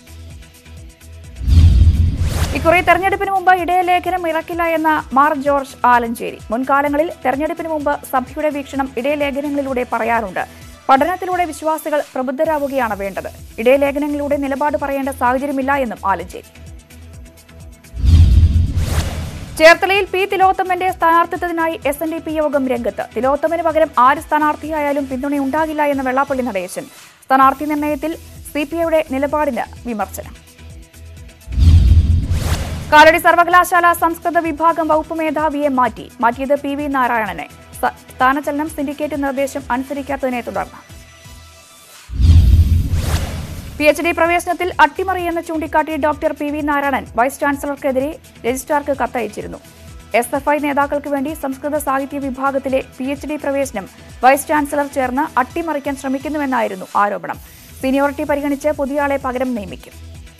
ഇക്കുറി തെരഞ്ഞെടുപ്പിന് മുമ്പ് ഇടയലേഖനം ഇറക്കില്ല എന്ന മാർ ജോർജ് ആലഞ്ചേരി മുൻകാലങ്ങളിൽ തെരഞ്ഞെടുപ്പിന് മുമ്പ് സഭയുടെ വീക്ഷണം ഇടയലേഖനങ്ങളിലൂടെ പറയാറുണ്ട് പഠനത്തിലൂടെ വിശ്വാസികൾ പ്രബുദ്ധരാവുകയാണ് വേണ്ടത് ഇടയലേഖനങ്ങളിലൂടെ നിലപാട് പറയേണ്ട സാഹചര്യമില്ല എന്നും ആലഞ്ചേരി ചേർത്തലയിൽ പി തിലോത്തമന്റെ സ്ഥാനാർത്ഥിത്വത്തിനായി എസ് എൻ ഡി പി യോഗം രംഗത്ത് തിലോത്തമന് പകരം ആര് സ്ഥാനാർത്ഥിയായാലും പിന്തുണയുണ്ടാകില്ല എന്ന വെള്ളാപ്പള്ളി നടേശൻ സ്ഥാനാർത്ഥി നിർണയത്തിൽ സി പി ഐയുടെ നിലപാടിന് വിമർശനം കാലടി സർവകലാശാല സംസ്കൃത വിഭാഗം വകുപ്പ് മേധാവിയെ മാറ്റി മാറ്റിയത് പി വി നാരായണനെ സ- സ്ഥാനചലനം സിൻഡിക്കേറ്റ് നിർദ്ദേശം അനുസരിക്കാത്തതിനെ തുടർന്ന് പി എച്ച് ഡി പ്രവേശനത്തിൽ അട്ടിമറിയെന്ന് ചൂണ്ടിക്കാട്ടി doctor P V Narayanan vice ചാൻസലർക്കെതിരെ രജിസ്ട്രാർക്ക് കത്തയച്ചിരുന്നു എസ് എഫ് ഐ നേതാക്കൾക്ക് വേണ്ടി സംസ്കൃത സാഹിത്യ വിഭാഗത്തിലെ പി എച്ച് ഡി പ്രവേശനം വൈസ് ചാൻസലർ ചേർന്ന് അട്ടിമറിക്കാൻ ശ്രമിക്കുന്നുവെന്നായിരുന്നു ആരോപണം സീനിയോറിറ്റി പരിഗണിച്ച് പുതിയയാളെ പകരം നിയമിക്കും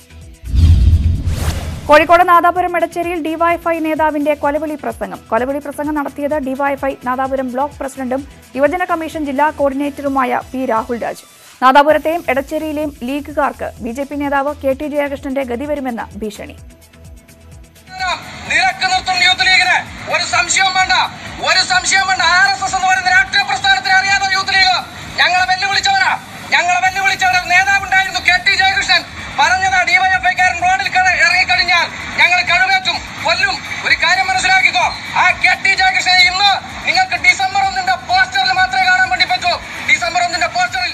കോഴിക്കോട് നാദാപുരം എടച്ചേരിയിൽ ഡിവൈഎഫ്ഐ നേതാവിന്റെ കൊലവിളി പ്രസംഗം കൊലവിളി പ്രസംഗം നടത്തിയത് ഡിവൈഎഫ്ഐ നാദാപുരം ബ്ലോക്ക് പ്രസിഡന്റും യുവജന കമ്മീഷൻ ജില്ലാ കോർഡിനേറ്ററുമായ പി രാഹുൽ രാജ് നാദാപുരത്തെയും എടച്ചേരിയിലെയും ലീഗുകാർക്ക് ബി ജെ പി നേതാവ് കെ ടി ജയകൃഷ്ണന്റെ ഗതി വരുമെന്ന ഭീഷണി നിരക്ക് നിർത്തും യൂത്ത് ലീഗിന് ഒരു സംശയവും വേണ്ട ഒരു സംശയവും വേണ്ട ആർ എസ് എസ് എന്ന് പറയുന്ന രാഷ്ട്രീയ പ്രസ്ഥാനത്തിന് അറിയാതെ യൂത്ത് ലീഗ് ഞങ്ങളെ വെല്ലുവിളിച്ചവരാ ഞങ്ങളെ വെല്ലുവിളിച്ചവർ നേതാവുണ്ടായിരുന്നു കെ ടി ജയകൃഷ്ണൻ പറഞ്ഞത് ഡിവൈഎഫ്ഐക്കാരൻ റോഡിൽ ക- ഇറങ്ങിക്കഴിഞ്ഞാൽ ഞങ്ങൾ കഴിവേറ്റും കൊല്ലും ഒരു കാര്യം മനസ്സിലാക്കിക്കോ ആ കെ ടി ജയകൃഷ്ണനെ ഇന്ന് നിങ്ങൾക്ക് ഡിസംബർ ഒന്നിന്റെ പോസ്റ്ററിൽ മാത്രമേ കാണാൻ വേണ്ടി പറ്റൂ ഡിസംബർ ഒന്നിന്റെ പോസ്റ്ററിൽ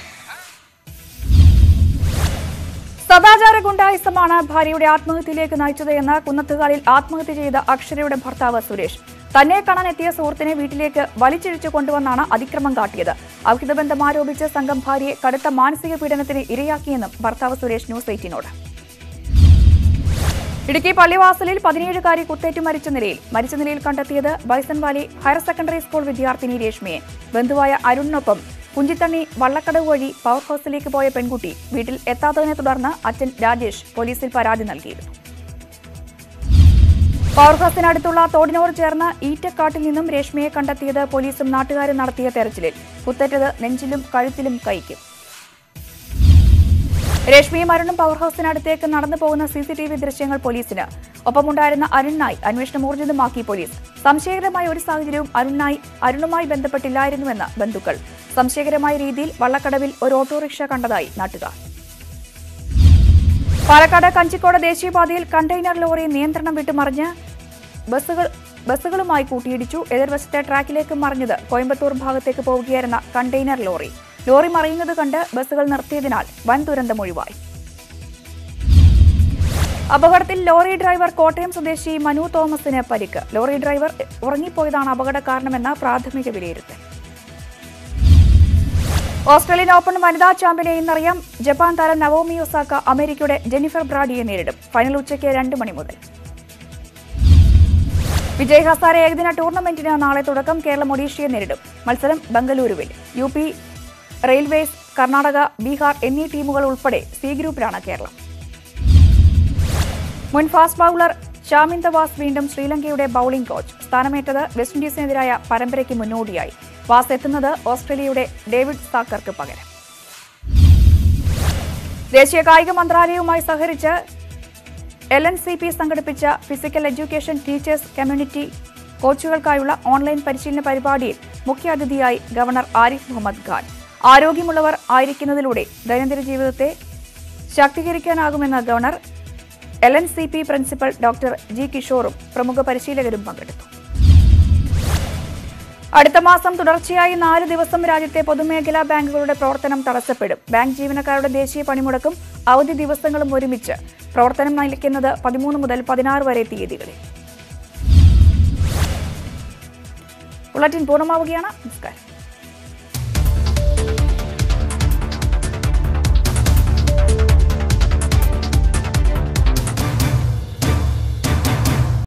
സദാചാര ഗുണ്ടായിസമാണ് ഭാര്യയുടെ ആത്മഹത്യയിലേക്ക് നയിച്ചത് എന്ന് കുന്നത്തുകാലിൽ ആത്മഹത്യ ചെയ്ത അക്ഷരയുടെ ഭർത്താവ് സുരേഷ് തന്നെ കാണാൻ എത്തിയ സുഹൃത്തിനെ വീട്ടിലേക്ക് വലിച്ചിഴിച്ചു കൊണ്ടുവന്നാണ് അതിക്രമം കാട്ടിയത് അവിഹിതബന്ധം ആരോപിച്ച് സംഘം ഭാര്യയെ കടുത്ത മാനസിക പീഡനത്തിന് ഇരയാക്കിയെന്നും ഭർത്താവ് സുരേഷ് ന്യൂസ് എയ്റ്റീനോട് ഇടുക്കി പള്ളിവാസലിൽ പതിനേഴുകാരി കുത്തേറ്റ് മരിച്ച നിലയിൽ മരിച്ച നിലയിൽ കണ്ടെത്തിയത് bison valley higher secondary school വിദ്യാർത്ഥിനി രേഷ്മയെ ബന്ധുവായ അരുണിനൊപ്പം കുഞ്ചിത്തണ്ണി വള്ളക്കടവ് വഴി പവർ ഹൗസിലേക്ക് പോയ പെൺകുട്ടി വീട്ടിൽ എത്താത്തതിനെ തുടർന്ന് അച്ഛൻ രാജേഷ് പോലീസിൽ പരാതി നൽകിയിരുന്നു പവർ ഹൗസിനടുത്തുള്ള തോടിനോട് ചേർന്ന ഈറ്റക്കാട്ടിൽ നിന്നും രേഷ്മയെ കണ്ടെത്തിയത് പോലീസും നാട്ടുകാരും നടത്തിയ തെരച്ചിലിൽ കുത്തേറ്റത് നെഞ്ചിലും കഴുത്തിലും കൈക്കും രശ്മിയും അരുണും പവർ ഹൌസിനടുത്തേക്ക് നടന്നു പോകുന്ന സി സി ടി വി ദൃശ്യങ്ങൾ പോലീസിന് ഒപ്പമുണ്ടായിരുന്ന അരുണിനായി അന്വേഷണം ഊർജിതമാക്കി പോലീസ് സംശയകരമായ ഒരു സാഹചര്യവും അരുണിനായി അരുണുമായി ബന്ധപ്പെട്ടില്ലായിരുന്നുവെന്ന് ബന്ധുക്കൾ സംശയകരമായ രീതിയിൽ വള്ളക്കടവിൽ ഒരു ഓട്ടോറിക്ഷ കണ്ടതായി നാട്ടുകാർ പാലക്കാട് കഞ്ചിക്കോട് ദേശീയപാതയിൽ കണ്ടെയ്നർ ലോറി നിയന്ത്രണം വിട്ട് മറിഞ്ഞ് ബസ്സുകൾ ബസ്സുകളുമായി കൂട്ടിയിടിച്ചു എതിർവശത്തെ ട്രാക്കിലേക്ക് മറിഞ്ഞത് കോയമ്പത്തൂർ ഭാഗത്തേക്ക് പോവുകയായിരുന്ന കണ്ടെയ്നർ ലോറി ലോറി മറിയുന്നത് കണ്ട് ബസ്സുകൾ നിർത്തിയതിനാൽ വൻ ദുരന്തം ഒഴിവായി അപകടത്തിൽ ലോറി ഡ്രൈവർ കോട്ടയം സ്വദേശി മനു തോമസിന് പരിക്ക് ലോറി ഡ്രൈവർ ഉറങ്ങിപ്പോയതാണ് അപകട കാരണമെന്ന പ്രാഥമിക വിലയിരുത്തൽ ഓസ്ട്രേലിയൻ ഓപ്പൺ വനിതാ ചാമ്പ്യനെ ഇന്നറിയാം ജപ്പാൻ താരം നവോമി ഒസാക്ക അമേരിക്കയുടെ ജെനിഫർ ബ്രാഡിയെ നേരിടും ഫൈനൽ ഉച്ചയ്ക്ക് രണ്ട് മണി മുതൽ വിജയ് ഹസാരെ ഏകദിന ടൂർണമെന്റിന് നാളെ തുടക്കം കേരളം ഒഡീഷയെ നേരിടും മത്സരം ബംഗളൂരുവിൽ U P Railways Karnataka Bihar എന്നീ ടീമുകൾ ഉൾപ്പെടെ സി ഗ്രൂപ്പിലാണ് കേരളം മുൻ ഫാസ്റ്റ് ബൌളർ ഷാമിൻ തവാസ് വീണ്ടും ശ്രീലങ്കയുടെ ബൌളിംഗ് കോച്ച് സ്ഥാനമേറ്റത് വെസ്റ്റ് ഇൻഡീസിനെതിരായ പരമ്പരയ്ക്ക് മുന്നോടിയായി വാസ് എത്തുന്നത് ഓസ്ട്രേലിയയുടെ ഡേവിഡ് സാക്കർക്ക് പകരം ദേശീയ കായിക മന്ത്രാലയവുമായി സഹകരിച്ച് എൽ എൻ സി പി സംഘടിപ്പിച്ച ഫിസിക്കൽ എഡ്യൂക്കേഷൻ ടീച്ചേഴ്സ് കമ്മ്യൂണിറ്റി കോച്ചുകൾക്കായുള്ള ഓൺലൈൻ പരിശീലന പരിപാടിയിൽ മുഖ്യാതിഥിയായി ഗവർണർ ആരിഫ് മുഹമ്മദ് ഖാൻ ആരോഗ്യമുള്ളവർ ആയിരിക്കുന്നതിലൂടെ ദൈനംദിന ജീവിതത്തെ ശാക്തീകരിക്കാനാകുമെന്ന governor L N C P principal doctor G കിഷോറും പ്രമുഖ പരിശീലകരും പങ്കെടുത്തു അടുത്ത മാസം തുടർച്ചയായി നാല് ദിവസം രാജ്യത്തെ പൊതുമേഖലാ ബാങ്കുകളുടെ പ്രവർത്തനം തടസ്സപ്പെടും ബാങ്ക് ജീവനക്കാരുടെ ദേശീയ പണിമുടക്കും അവധി ദിവസങ്ങളും ഒരുമിച്ച് പ്രവർത്തനം നിലയ്ക്കുന്നത് പതിമൂന്ന് മുതൽ പതിനാറ് വരെ തീയതികളിൽ ബുള്ളറ്റിൻ പൂർണ്ണമാവുകയാണ് നമസ്കാരം